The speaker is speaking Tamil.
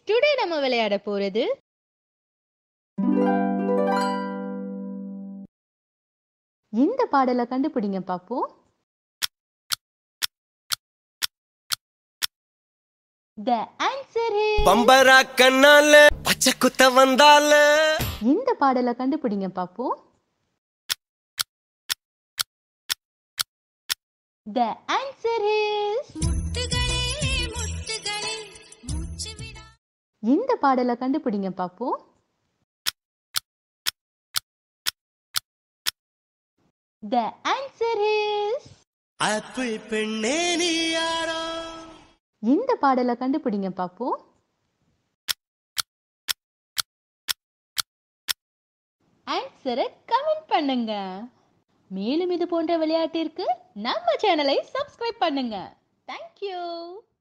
டுடே நம்ம விளையாட போறது இந்த பாடலை கண்டுபிடிங்க பாப்போம் த ஆன்சர் பம்பரா கண்ணால பச்சை குத்த வந்தால இந்த பாடலை கண்டுபிடிங்க பாப்போம் த ஆன்சர் இஸ் இந்த பாடலை கண்டுபிடிங்க பாப்போம் த ஆன்சர் இஸ் ஆப்பிள் பெண்ணே நீ யாரோ இந்த பாடலை கண்டுபிடிங்க பாப்போம் ஆன்சரை கமெண்ட் பண்ணுங்க மேலும் இது போன்ற விளையாட்டிற்கு நம்ம சேனலை சப்ஸ்கிரைப் பண்ணுங்க தேங்க்யூ